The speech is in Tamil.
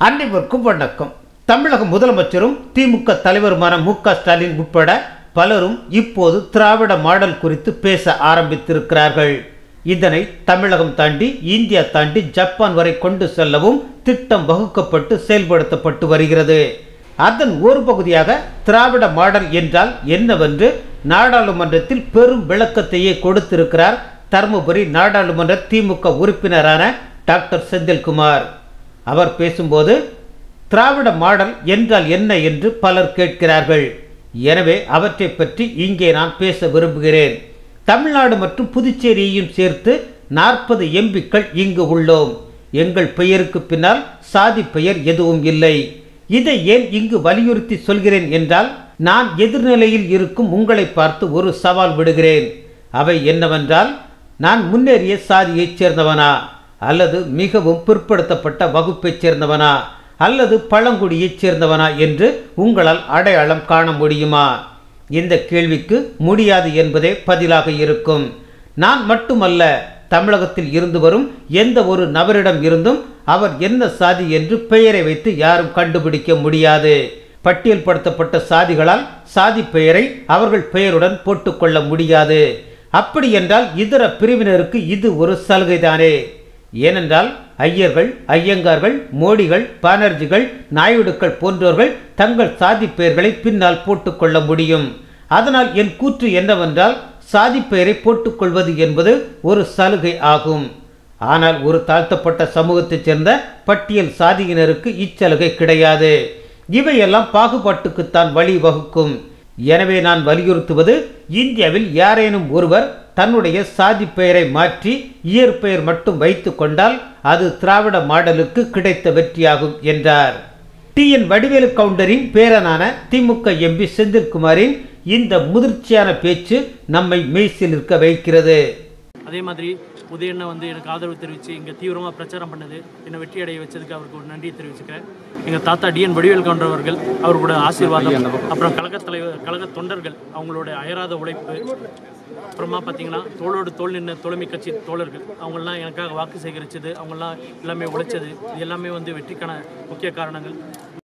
அனைவருக்கும் வணக்கம் தமிழக முதலமைச்சரும் திமுக தலைவருமான மு க ஸ்டாலின் உட்பட பலரும் இப்போது திராவிட மாடல் குறித்து பேச ஆரம்பித்திருக்கிறார்கள் இதனை தமிழகம் தாண்டி இந்தியா தாண்டி ஜப்பான் வரை கொண்டு செல்லவும் திட்டம் வகுக்கப்பட்டு செயல்படுத்தப்பட்டு வருகிறது அதன் ஒரு பகுதியாக திராவிட மாடல் என்றால் என்னவென்று நாடாளுமன்றத்தில் பெரும் விளக்கத்தையே கொடுத்திருக்கிறார் தருமபுரி நாடாளுமன்ற திமுக உறுப்பினரான டாக்டர் செந்தில்குமார் அவர் பேசும்போது திராவிட மாடல் என்றால் என்ன என்று பலர் கேட்கிறார்கள் எனவே அவற்றை பற்றி இங்கே நான் பேச விரும்புகிறேன் தமிழ்நாடு மற்றும் புதுச்சேரியையும் சேர்த்து நாற்பது எம்பிக்கள் இங்கு உள்ளோம் எங்கள் பெயருக்கு பின்னால் சாதி பெயர் எதுவும் இல்லை இதை ஏன் இங்கு வலியுறுத்தி சொல்கிறேன் என்றால் நான் எதிர்நிலையில் இருக்கும் உங்களை பார்த்து ஒரு சவால் விடுகிறேன் அவை என்னவென்றால் நான் முன்னேறிய சாதியைச் சேர்ந்தவனா அல்லது மிகவும் பிற்படுத்தப்பட்ட வகுப்பைச் சேர்ந்தவனா அல்லது பழங்குடியைச் சேர்ந்தவனா என்று உங்களால் அடையாளம் காண முடியுமா இந்த கேள்விக்கு முடியாது என்பதே பதிலாக இருக்கும் நான் மட்டுமல்ல தமிழகத்தில் இருந்து வரும் எந்த ஒரு நபரிடம் இருந்தும் அவர் என்ன சாதி என்று பெயரை வைத்து யாரும் கண்டுபிடிக்க முடியாது பட்டியல்படுத்தப்பட்ட சாதிகளால் சாதி பெயரை அவர்கள் பெயருடன் போட்டுக்கொள்ள முடியாது அப்படி என்றால் இதர பிரிவினருக்கு இது ஒரு சலுகைதானே ஏனென்றால் ஐயர்கள் ஐயங்கார்கள் மோடிகள் பானர்ஜிகள் நாயுடுக்கள் போன்றோர்கள் தங்கள் சாதி பெயர்களை பின்னால் போட்டுக்கொள்ள முடியும் அதனால் என் கூற்று என்னவென்றால் சாதி பெயரை போட்டுக்கொள்வது என்பது ஒரு சலுகை ஆகும் ஆனால் ஒரு தாழ்த்தப்பட்ட சமூகத்தைச் சேர்ந்த பட்டியல் சாதியினருக்கு இச்சலுகை கிடையாது இவையெல்லாம் பாகுபாட்டுக்குத்தான் வழிவகுக்கும் எனவே நான் வலியுறுத்துவது இந்தியாவில் யாரேனும் ஒருவர் தன்னுடைய சாதி பெயரை மாற்றி இயற்பெயர் மட்டும் வைத்து கொண்டால் அது திராவிட மாடலுக்கு கிடைத்த வெற்றியாகும் என்றார் டி என் வடிவேலு கவுண்டரின் பேரனான திமுக எம்பி செந்தில்குமாரின் இந்த முதிர்ச்சியான பேச்சு நம்மை மெய்சில் இருக்க வைக்கிறது அதே மாதிரி உதயண்ணா வந்து எனக்கு ஆதரவு தெரிவித்து இங்கே தீவிரமாக பிரச்சாரம் பண்ணது என்னை வெற்றி அடைய வச்சதுக்கு அவருக்கு ஒரு நன்றியை தெரிவிச்சுக்கிறேன் எங்கள் தாத்தா டிஎன் வடிவேல் கவுண்டர் அவர்கள் அவர்களோட ஆசீர்வாதம் அப்புறம் கழகத் தலைவர் கழக தொண்டர்கள் அவங்களோட அயராத உழைப்பு அப்புறமா பார்த்தீங்கன்னா தோளோடு தோல் நின்ற தோழமை கட்சி தோழர்கள் அவங்கெல்லாம் எனக்காக வாக்கு சேகரித்தது அவங்கெல்லாம் எல்லாமே உழைச்சது இது எல்லாமே வந்து வெற்றிக்கான முக்கிய காரணங்கள்